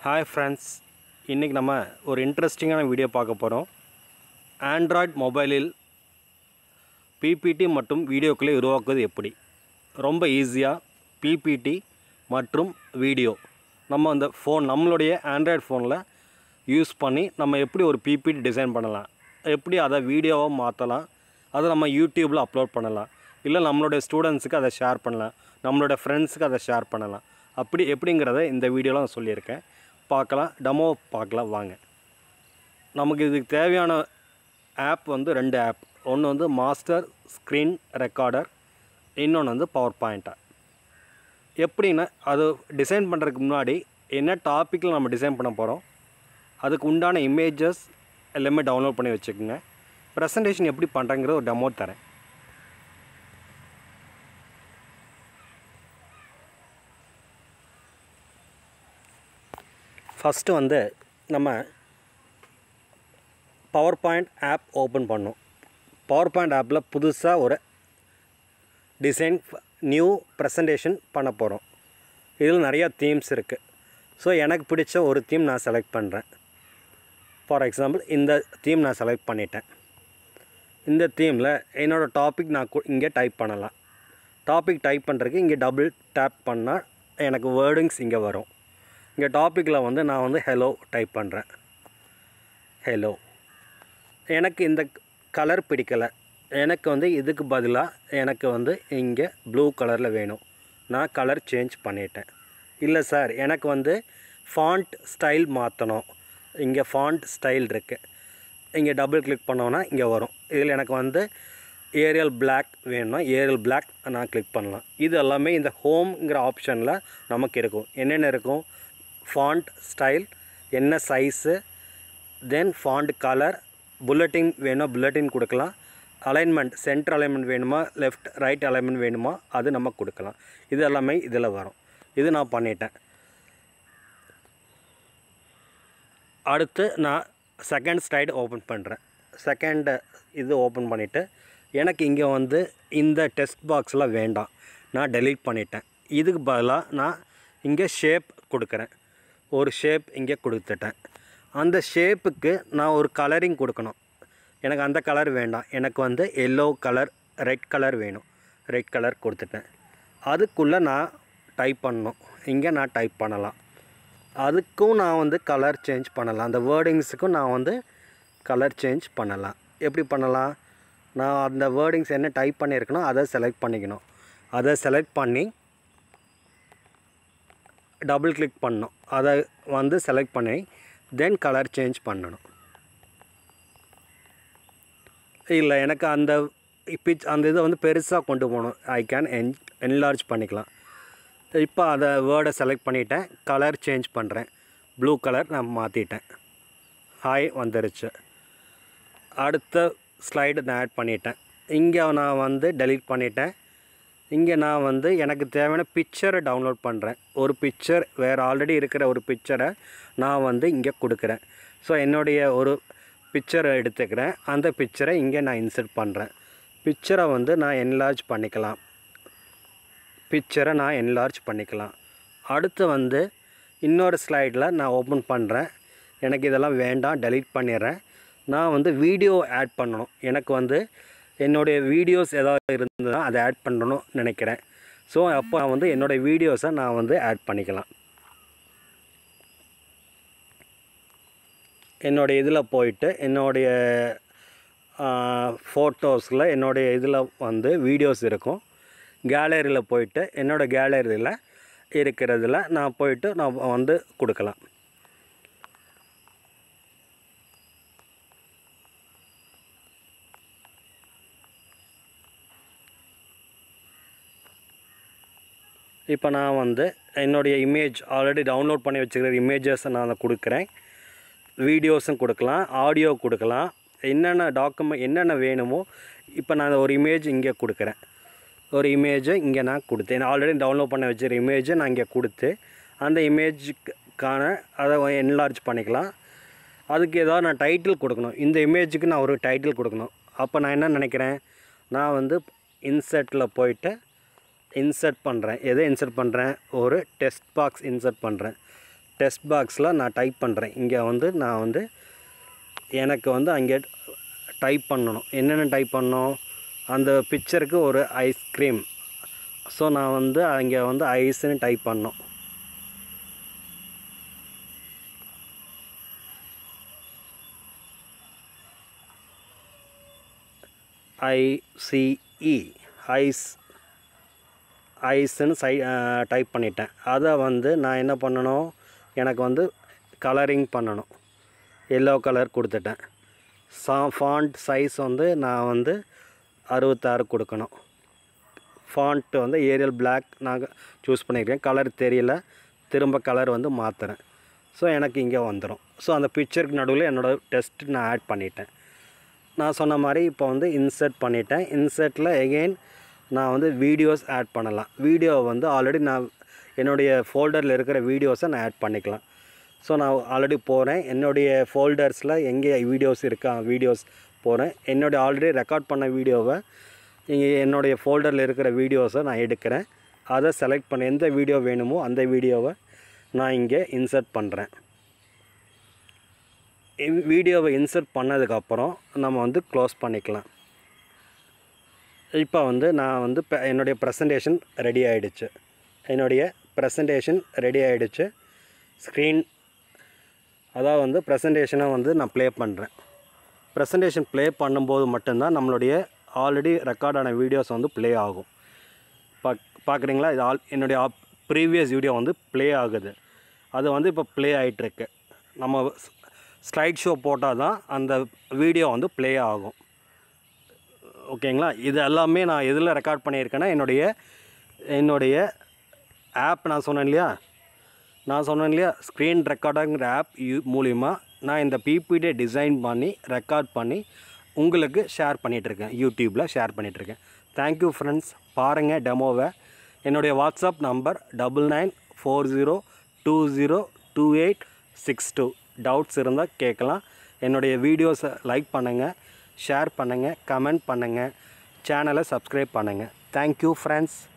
hi friends இன்றைக்கி நம்ம ஒரு இன்ட்ரெஸ்டிங்கான வீடியோ பார்க்க போகிறோம் ஆண்ட்ராய்ட் மொபைலில் பிபிடி மற்றும் வீடியோக்களை உருவாக்குவது எப்படி ரொம்ப ஈஸியாக பிபிடி மற்றும் வீடியோ நம்ம அந்த ஃபோன் நம்மளுடைய ஆண்ட்ராய்ட் ஃபோனில் யூஸ் பண்ணி நம்ம எப்படி ஒரு பிபிடி டிசைன் பண்ணலாம் எப்படி அதை வீடியோவாக மாற்றலாம் அதை நம்ம யூடியூப்பில் அப்லோட் பண்ணலாம் இல்லை நம்மளுடைய ஸ்டூடெண்ட்ஸுக்கு அதை ஷேர் பண்ணலாம் நம்மளோட ஃப்ரெண்ட்ஸுக்கு அதை ஷேர் பண்ணலாம் அப்படி எப்படிங்கிறத இந்த வீடியோவில் நான் சொல்லியிருக்கேன் பார்க்கலாம் டெமோ பார்க்கலாம் வாங்க நமக்கு இதுக்கு தேவையான ஆப் வந்து ரெண்டு ஆப் ஒன்று வந்து மாஸ்டர் ஸ்க்ரீன் ரெக்கார்டர் இன்னொன்று வந்து பவர் பாயிண்ட் எப்படின்னா அது டிசைன் பண்ணுறதுக்கு முன்னாடி என்ன டாப்பிக்கில் நம்ம டிசைன் பண்ண போகிறோம் அதுக்கு உண்டான இமேஜஸ் எல்லாமே டவுன்லோட் பண்ணி வச்சுக்கோங்க ப்ரெசன்டேஷன் எப்படி பண்ணுறங்கிற ஒரு டெமோ தரேன் ஃபஸ்ட்டு வந்து நம்ம பவர் பாயிண்ட் ஆப் ஓப்பன் பண்ணோம் பவர் பாயிண்ட் ஆப்பில் புதுசாக ஒரு டிசைன் நியூ ப்ரெசன்டேஷன் பண்ண போகிறோம் இதில் நிறையா தீம்ஸ் இருக்குது ஸோ எனக்கு பிடிச்ச ஒரு தீம் நான் செலக்ட் பண்ணுறேன் ஃபார் எக்ஸாம்பிள் இந்த தீம் நான் செலக்ட் பண்ணிட்டேன் இந்த தீமில் என்னோடய டாபிக் நான் கு- இங்கே டைப் பண்ணலாம் டாபிக் டைப் பண்ணுறதுக்கு இங்கே டபுள் டேப் பண்ணால் எனக்கு வேர்டிங்ஸ் இங்கே வரும் இங்கே டாப்பிக்கில் வந்து நான் வந்து ஹலோ டைப் பண்ணுறேன் ஹலோ எனக்கு இந்த கலர் பிடிக்கலை எனக்கு வந்து இதுக்கு பதிலாக எனக்கு வந்து இங்கே ப்ளூ கலரில் வேணும் நான் கலர் சேஞ்ச் பண்ணிட்டேன் இல்லை சார் எனக்கு வந்து ஃபாண்ட் ஸ்டைல் மாற்றணும் இங்கே ஃபாண்ட் ஸ்டைல் இருக்குது இங்கே டபுள் கிளிக் பண்ணோன்னா இங்கே வரும் இதில் எனக்கு வந்து ஏரியல் Black வேணும்னா ஏரியல் Black நான் கிளிக் பண்ணலாம் இது எல்லாமே இந்த ஹோம்ங்கிற ஆப்ஷனில் நமக்கு இருக்கும் என்னென்ன இருக்கும் ஃபாண்ட் ஸ்டைல் என்ன சைஸு தென் ஃபாண்ட் கலர் புல்லட்டின் வேணுமா புல்லட்டின் கொடுக்கலாம் அலைன்மெண்ட் சென்டர் அலைன்மெண்ட் வேணுமா லெஃப்ட் ரைட் அலைன்மெண்ட் வேணுமா அது நம்ம கொடுக்கலாம் இது எல்லாமே இதில் வரும் இது நான் பண்ணிட்டேன் அடுத்து நான் செகண்ட் ஸ்லைடு ஓப்பன் பண்ணுறேன் செகண்ட் இது ஓப்பன் பண்ணிவிட்டு எனக்கு இங்கே வந்து இந்த டெஸ்ட் பாக்ஸில் வேண்டாம் நான் டெலீட் பண்ணிட்டேன் இதுக்கு பதிலாக நான் இங்கே ஷேப் கொடுக்குறேன் ஒரு ஷேப் இங்கே கொடுத்துட்டேன் அந்த ஷேப்புக்கு நான் ஒரு கலரிங் கொடுக்கணும் எனக்கு அந்த கலர் வேண்டாம் எனக்கு வந்து எல்லோ கலர் ரெட் கலர் வேணும் ரெட் கலர் கொடுத்துட்டேன் அதுக்குள்ளே நான் டைப் பண்ணணும் இங்கே நான் டைப் பண்ணலாம் அதுக்கும் நான் வந்து கலர் சேஞ்ச் பண்ணலாம் அந்த வேர்டிங்ஸுக்கும் நான் வந்து கலர் சேஞ்ச் பண்ணலாம் எப்படி பண்ணலாம் நான் அந்த வேர்டிங்ஸ் என்ன டைப் பண்ணியிருக்கனோ அதை செலக்ட் பண்ணிக்கணும் அதை செலக்ட் பண்ணி டபுள் கிளிக் பண்ணணும் அதை வந்து செலக்ட் பண்ணி தென் கலர் சேஞ்ச் பண்ணணும் இல்லை எனக்கு அந்த பிச் அந்த இதை வந்து பெருசாக கொண்டு போகணும் ஐ கேன் என் என்லார்ஜ் பண்ணிக்கலாம் இப்போ அதை வேர்டை செலக்ட் பண்ணிட்டேன் கலர் சேஞ்ச் பண்ணுறேன் ப்ளூ கலர் நான் மாற்றிட்டேன் ஹாய் வந்துருச்சு அடுத்த ஸ்லைடு நான் ஆட் பண்ணிட்டேன் இங்கே நான் வந்து டெலீட் பண்ணிட்டேன் இங்கே நான் வந்து எனக்கு தேவையான பிக்சரை டவுன்லோட் பண்ணுறேன் ஒரு பிக்சர் வேறு ஆல்ரெடி இருக்கிற ஒரு பிக்சரை நான் வந்து இங்கே கொடுக்குறேன் ஸோ என்னுடைய ஒரு பிக்சரை எடுத்துக்கிறேன் அந்த பிக்சரை இங்கே நான் இன்சர்ட் பண்ணுறேன் பிக்சரை வந்து நான் என்லார்ஜ் பண்ணிக்கலாம் பிக்சரை நான் என்லார்ஜ் பண்ணிக்கலாம் அடுத்து வந்து இன்னொரு ஸ்லைடில் நான் ஓப்பன் பண்ணுறேன் எனக்கு இதெல்லாம் வேண்டாம் டெலீட் பண்ணிடுறேன் நான் வந்து வீடியோ ஆட் பண்ணணும் எனக்கு வந்து என்னுடைய வீடியோஸ் ஏதாவது இருந்ததுன்னா அதை ஆட் பண்ணணும் நினைக்கிறேன் ஸோ அப்போ நான் வந்து என்னோடய வீடியோஸை நான் வந்து ஆட் பண்ணிக்கலாம் என்னுடைய இதில் போயிட்டு என்னுடைய ஃபோட்டோஸில் என்னுடைய இதில் வந்து வீடியோஸ் இருக்கும் கேலரியில் போயிட்டு என்னோடய கேலரியில் இருக்கிறதுல நான் போயிட்டு நான் வந்து கொடுக்கலாம் இப்போ நான் வந்து என்னுடைய இமேஜ் ஆல்ரெடி டவுன்லோட் பண்ணி வச்சுக்கிற இமேஜஸை நான் அதை கொடுக்குறேன் வீடியோஸும் கொடுக்கலாம் ஆடியோ கொடுக்கலாம் என்னென்ன டாக்குமெண்ட் என்னென்ன வேணுமோ இப்போ நான் ஒரு இமேஜ் இங்கே கொடுக்குறேன் ஒரு இமேஜை இங்கே நான் கொடுத்தேன் ஆல்ரெடி டவுன்லோட் பண்ண வச்சுருக்க இமேஜை நான் இங்கே கொடுத்து அந்த இமேஜுக்கான அதை என்லார்ஜ் பண்ணிக்கலாம் அதுக்கு ஏதாவது நான் டைட்டில் கொடுக்கணும் இந்த இமேஜுக்கு நான் ஒரு டைட்டில் கொடுக்கணும் அப்போ நான் என்ன நினைக்கிறேன் நான் வந்து இன்சர்ட்டில் போயிட்டு இன்சர்ட் பண்ணுறேன் எதை இன்சர்ட் பண்ணுறேன் ஒரு டெஸ்ட் பாக்ஸ் இன்சர்ட் பண்ணுறேன் டெஸ்ட் பாக்ஸில் நான் டைப் பண்ணுறேன் இங்கே வந்து நான் வந்து எனக்கு வந்து அங்கே டைப் பண்ணணும் என்னென்ன டைப் பண்ணணும் அந்த பிக்சருக்கு ஒரு ஐஸ்கிரீம் ஸோ நான் வந்து அங்கே வந்து ஐஸ்ன்னு டைப் பண்ணோம் ஐசிஇ ஐஸ் ஐஸ்ன்னு சை டைப் பண்ணிட்டேன் அதை வந்து நான் என்ன பண்ணணும் எனக்கு வந்து கலரிங் பண்ணணும் எல்லோ கலர் கொடுத்துட்டேன் சா ஃபாண்ட் சைஸ் வந்து நான் வந்து அறுபத்தாறு கொடுக்கணும் ஃபாண்ட்டு வந்து ஏரியல் பிளாக் நான் சூஸ் பண்ணியிருக்கேன் கலர் தெரியல திரும்ப கலர் வந்து மாற்றுறேன் ஸோ எனக்கு இங்கே வந்துடும் ஸோ அந்த பிக்சருக்கு நடுவில் என்னோடய டெஸ்ட் நான் ஆட் பண்ணிட்டேன் நான் சொன்ன மாதிரி இப்போ வந்து இன்சர்ட் பண்ணிட்டேன் இன்சர்ட்டில் எகெயின் நான் வந்து வீடியோஸ் ஆட் பண்ணலாம் வீடியோ வந்து ஆல்ரெடி நான் என்னுடைய ஃபோல்டரில் இருக்கிற வீடியோஸை நான் ஆட் பண்ணிக்கலாம் ஸோ நான் ஆல்ரெடி போகிறேன் என்னுடைய ஃபோல்டர்ஸில் எங்கே வீடியோஸ் இருக்கா வீடியோஸ் போகிறேன் என்னுடைய ஆல்ரெடி ரெக்கார்ட் பண்ண வீடியோவை இங்கே என்னுடைய ஃபோல்டரில் இருக்கிற வீடியோஸை நான் எடுக்கிறேன் அதை செலக்ட் பண்ண எந்த வீடியோ வேணுமோ அந்த வீடியோவை நான் இங்கே இன்சர்ட் பண்ணுறேன் வீடியோவை இன்சர்ட் பண்ணதுக்கப்புறம் நம்ம வந்து க்ளோஸ் பண்ணிக்கலாம் இப்போ வந்து நான் வந்து இப்போ என்னுடைய ப்ரெசன்டேஷன் ரெடி ஆகிடுச்சு என்னுடைய ப்ரெசன்டேஷன் ரெடி ஆகிடுச்சு ஸ்க்ரீன் அதாவது வந்து ப்ரெசன்டேஷனை வந்து நான் ப்ளே பண்ணுறேன் ப்ரெசன்டேஷன் ப்ளே பண்ணும்போது மட்டும்தான் நம்மளுடைய ஆல்ரெடி ரெக்கார்டான வீடியோஸ் வந்து ப்ளே ஆகும் பாக் பார்க்குறீங்களா இது ஆல் என்னுடைய ப்ரீவியஸ் வீடியோ வந்து ப்ளே ஆகுது அது வந்து இப்போ ப்ளே ஆகிட்டுருக்கு நம்ம ஸ்லைட் ஷோ போட்டால் தான் அந்த வீடியோ வந்து ப்ளே ஆகும் ஓகேங்களா இது எல்லாமே நான் எதில் ரெக்கார்ட் பண்ணியிருக்கேன்னா என்னுடைய என்னுடைய ஆப் நான் சொன்னேன் இல்லையா நான் சொன்னேன் இல்லையா ஸ்க்ரீன் ரெக்கார்டருங்கிற ஆப் யூ மூலிமா நான் இந்த பிபிடியை டிசைன் பண்ணி ரெக்கார்ட் பண்ணி உங்களுக்கு ஷேர் பண்ணிகிட்ருக்கேன் யூடியூப்பில் ஷேர் பண்ணிகிட்ருக்கேன் தேங்க்யூ ஃப்ரெண்ட்ஸ் பாருங்கள் டெமோவை என்னுடைய WhatsApp number double nine four zero two zero two eight six two doubts இருந்தால் கேட்கலாம் என்னுடைய வீடியோஸை லைக் பண்ணுங்கள் ஷேர் பண்ணுங்கள் கமெண்ட் பண்ணுங்கள் சேனலை சப்ஸ்கிரைப் பண்ணுங்கள் தேங்க்யூ ஃப்ரெண்ட்ஸ்